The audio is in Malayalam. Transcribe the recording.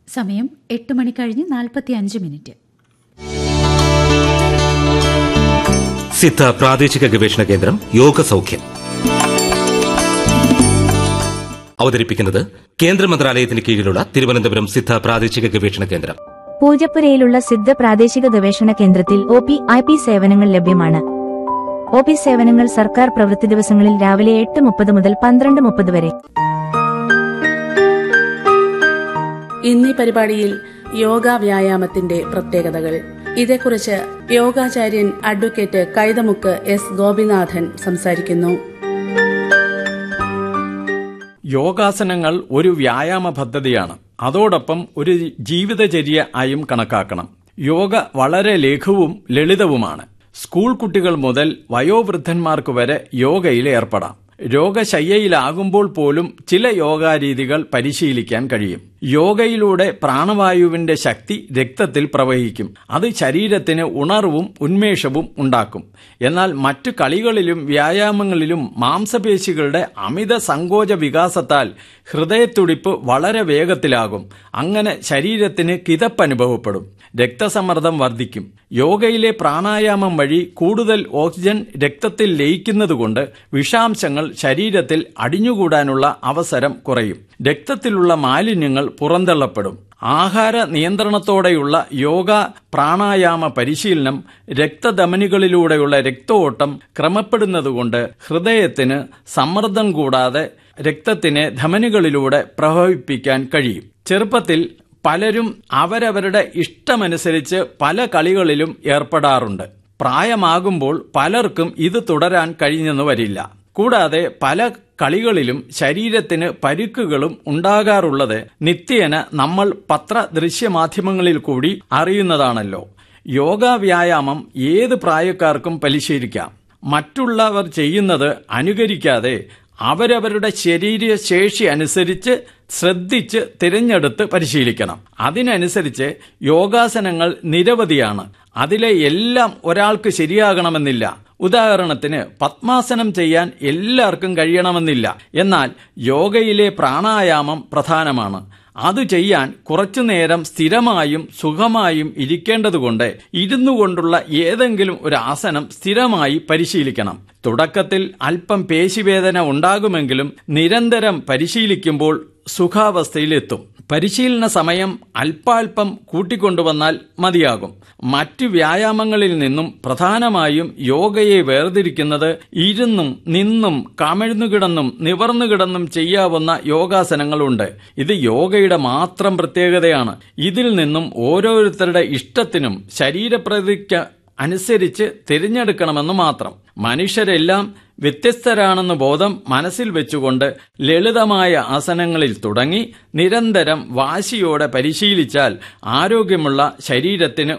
സമയം എട്ട് മണി കഴിഞ്ഞ് നാൽപ്പത്തി അഞ്ച് മിനിറ്റ് സിദ്ധ പ്രാദേശിക ഗവേഷണ കേന്ദ്രം യോഗ സൗഖ്യം അവതരിപ്പിക്കുന്നത് കേന്ദ്ര മന്ത്രാലയത്തിന് കീഴിലുള്ള തിരുവനന്തപുരം സിദ്ധ പ്രാദേശിക ഗവേഷണ കേന്ദ്രം പൂജപ്പുരയിലുള്ള സിദ്ധ പ്രാദേശിക ഗവേഷണ കേന്ദ്രത്തിൽ ഒ പി ഐ പി സേവനങ്ങൾ ലഭ്യമാണ് ഒ പി സേവനങ്ങൾ സർക്കാർ പ്രവൃത്തി ദിവസങ്ങളിൽ രാവിലെ എട്ട് മുപ്പത് മുതൽ പന്ത്രണ്ട് മുപ്പത് വരെ ഇന്നീ പരിപാടിയിൽ യോഗ വ്യായാമത്തിന്റെ പ്രത്യേകതകൾ ഇതേക്കുറിച്ച് യോഗാചാര്യൻ അഡ്വക്കേറ്റ് കൈതമുക്ക് എസ് ഗോപിനാഥൻ സംസാരിക്കുന്നു യോഗാസനങ്ങൾ ഒരു വ്യായാമ പദ്ധതിയാണ് അതോടൊപ്പം ഒരു ജീവിതചര്യ ആയും കണക്കാക്കണം യോഗ വളരെ ലഘുവും ലളിതവുമാണ് സ്കൂൾ കുട്ടികൾ മുതൽ വയോവൃദ്ധന്മാർക്ക് വരെ യോഗയിൽ ഏർപ്പെടാം രോഗശയ്യയിലാകുമ്പോൾ പോലും ചില യോഗാരീതികൾ പരിശീലിക്കാൻ കഴിയും യോഗയിലൂടെ പ്രാണവായുവിന്റെ ശക്തി രക്തത്തിൽ പ്രവഹിക്കും അത് ശരീരത്തിന് ഉണർവും ഉന്മേഷവും ഉണ്ടാക്കും എന്നാൽ മറ്റു കളികളിലും വ്യായാമങ്ങളിലും മാംസപേശികളുടെ അമിത സങ്കോച വികാസത്താൽ ഹൃദയത്തുടിപ്പ് വളരെ വേഗത്തിലാകും അങ്ങനെ ശരീരത്തിന് കിതപ്പനുഭവപ്പെടും രക്തസമ്മർദ്ദം വർദ്ധിക്കും യോഗയിലെ പ്രാണായാമം വഴി കൂടുതൽ ഓക്സിജൻ രക്തത്തിൽ ലയിക്കുന്നതുകൊണ്ട് വിഷാംശങ്ങൾ ശരീരത്തിൽ അടിഞ്ഞുകൂടാനുള്ള അവസരം കുറയും രക്തത്തിലുള്ള മാലിന്യങ്ങൾ പുറന്തള്ളപ്പെടും ആഹാര നിയന്ത്രണത്തോടെയുള്ള യോഗ പ്രാണായാമ പരിശീലനം രക്തധമനികളിലൂടെയുള്ള രക്തഓട്ടം ക്രമപ്പെടുന്നതുകൊണ്ട് ഹൃദയത്തിന് സമ്മർദ്ദം കൂടാതെ രക്തത്തിനെ ധമനികളിലൂടെ പ്രവഹിപ്പിക്കാൻ കഴിയും ചെറുപ്പത്തിൽ പലരും അവരവരുടെ ഇഷ്ടമനുസരിച്ച് പല കളികളിലും ഏർപ്പെടാറുണ്ട് പ്രായമാകുമ്പോൾ പലർക്കും ഇത് തുടരാൻ കഴിഞ്ഞെന്ന് വരില്ല കൂടാതെ പല കളികളിലും ശരീരത്തിന് പരുക്കുകളും ഉണ്ടാകാറുള്ളത് നിത്യേന നമ്മൾ പത്ര ദൃശ്യമാധ്യമങ്ങളിൽ കൂടി അറിയുന്നതാണല്ലോ യോഗ വ്യായാമം ഏത് പ്രായക്കാർക്കും പരിശീലിക്കാം മറ്റുള്ളവർ ചെയ്യുന്നത് അനുകരിക്കാതെ അവരവരുടെ ശരീര ശേഷി അനുസരിച്ച് ശ്രദ്ധിച്ച് തിരഞ്ഞെടുത്ത് പരിശീലിക്കണം അതിനനുസരിച്ച് യോഗാസനങ്ങൾ നിരവധിയാണ് അതിലെ എല്ലാം ഒരാൾക്ക് ശരിയാകണമെന്നില്ല ഉദാഹരണത്തിന് പത്മാസനം ചെയ്യാൻ എല്ലാവർക്കും കഴിയണമെന്നില്ല എന്നാൽ യോഗയിലെ പ്രാണായാമം പ്രധാനമാണ് അത് ചെയ്യാൻ കുറച്ചു നേരം സ്ഥിരമായും സുഖമായും ഇരിക്കേണ്ടതുകൊണ്ട് ഇരുന്നു കൊണ്ടുള്ള ഏതെങ്കിലും ഒരു ആസനം സ്ഥിരമായി പരിശീലിക്കണം തുടക്കത്തിൽ അല്പം പേശിവേദന ഉണ്ടാകുമെങ്കിലും നിരന്തരം പരിശീലിക്കുമ്പോൾ സുഖാവസ്ഥയിലെത്തും പരിശീലന സമയം അല്പാൽപം കൂട്ടിക്കൊണ്ടുവന്നാൽ മതിയാകും മറ്റു വ്യായാമങ്ങളിൽ നിന്നും പ്രധാനമായും യോഗയെ വേർതിരിക്കുന്നത് ഇരുന്നും നിന്നും കമിഴ്ന്നുകിടന്നും നിവർന്നുകിടന്നും ചെയ്യാവുന്ന യോഗാസനങ്ങളുണ്ട് ഇത് യോഗയുടെ മാത്രം പ്രത്യേകതയാണ് ഇതിൽ നിന്നും ഓരോരുത്തരുടെ ഇഷ്ടത്തിനും ശരീരപ്രതിക്ക് അനുസരിച്ച് തിരഞ്ഞെടുക്കണമെന്ന് മാത്രം മനുഷ്യരെല്ലാം വ്യത്യസ്തരാണെന്ന ബോധം മനസ്സിൽ വെച്ചുകൊണ്ട് ലളിതമായ ആസനങ്ങളിൽ തുടങ്ങി നിരന്തരം വാശിയോടെ പരിശീലിച്ചാൽ ആരോഗ്യമുള്ള ശരീരത്തിന്